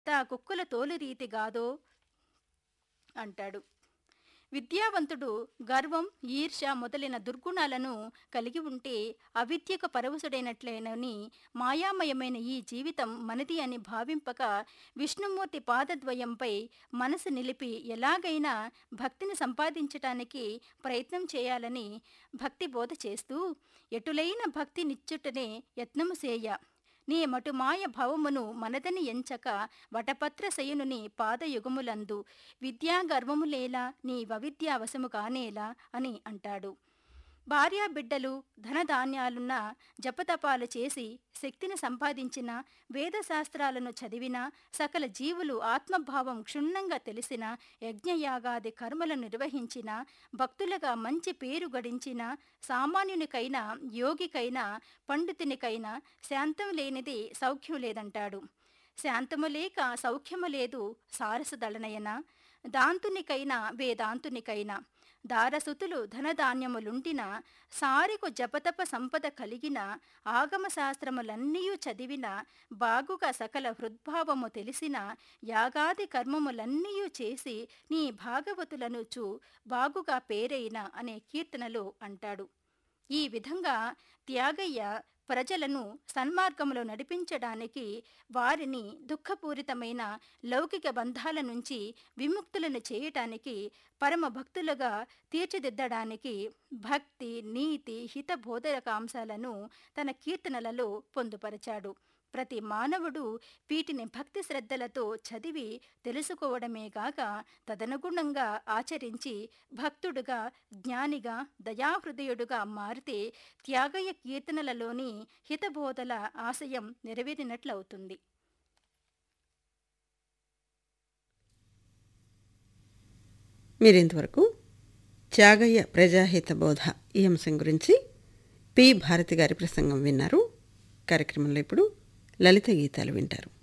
తా కుక్కుల తోలు రీతి గాదో అంటాడు విద్యావంతుడు గర్వం ఈర్ష్య మొదలైన దుర్గుణాలను కలిగి ఉంటే అవిద్యకు పరవశుడైనట్లేనని మాయామయమైన ఈ జీవితం మనది అని భావింపక విష్ణుమూర్తి పాదద్వయంపై మనసు నిలిపి ఎలాగైనా భక్తిని సంపాదించటానికి ప్రయత్నం చేయాలని భక్తి బోధ చేస్తూ ఎటులైన భక్తి నిచ్చుటనే యత్నము చేయ నీ మటుమాయ భవమును మనదని ఎంచక వటపత్ర శయనుని పాదయుగములందు విద్యా గర్వములేలా నీ వవిద్యావశము కానేలా అని అంటాడు భార్యా బిడ్డలు ధనధాన్యాలున్న జపతపాలు చేసి శక్తిని సంపాదించిన వేదశాస్త్రాలను చదివిన సకల జీవులు ఆత్మభావం క్షుణ్ణంగా తెలిసిన యజ్ఞయాగాది కర్మలను నిర్వహించిన భక్తులుగా మంచి పేరు గడించిన సామాన్యునికైనా యోగికైనా పండితునికైనా శాంతం లేనిది సౌఖ్యం లేదంటాడు శాంతము లేక సౌఖ్యము లేదు సారసదళనయన దాంతునికైనా వేదాంతునికైనా దారసుతులు ధనధాన్యములుంటిన సారికు జపతప సంపద కలిగిన ఆగమ శాస్త్రములన్నీయూ చదివిన బాగుగా సకల హృద్భావము తెలిసిన యాగాది కర్మములన్నీయూ చేసి నీ భాగవతులను చూ బాగుగా పేరైన అనే కీర్తనలు అంటాడు ఈ విధంగా త్యాగయ్య ప్రజలను సన్మార్గములో నడిపించడానికి వారిని దుఃఖపూరితమైన లౌకిక బంధాల నుంచి విముక్తులను చేయటానికి పరమ భక్తులుగా తీర్చిదిద్దడానికి భక్తి నీతి హితబోధక అంశాలను తన కీర్తనలలో పొందుపరిచాడు ప్రతి మానవుడు వీటిని భక్తి శ్రద్ధలతో చదివి తెలుసుకోవడమే గాక తదనుగుణంగా ఆచరించి భక్తుడుగా జ్ఞానిగా దయాహృదయుడుగా మారితే త్యాగయ్య కీర్తనలలోని హితబోధల ఆశయం నెరవేరినట్లవుతుంది మీరింతవరకు త్యాగయ్య ప్రజాహిత బోధ ఈ అంశం గురించి పి భారతి గారి ప్రసంగం విన్నారు కార్యక్రమంలో ఇప్పుడు లలిత గీతాలు వింటారు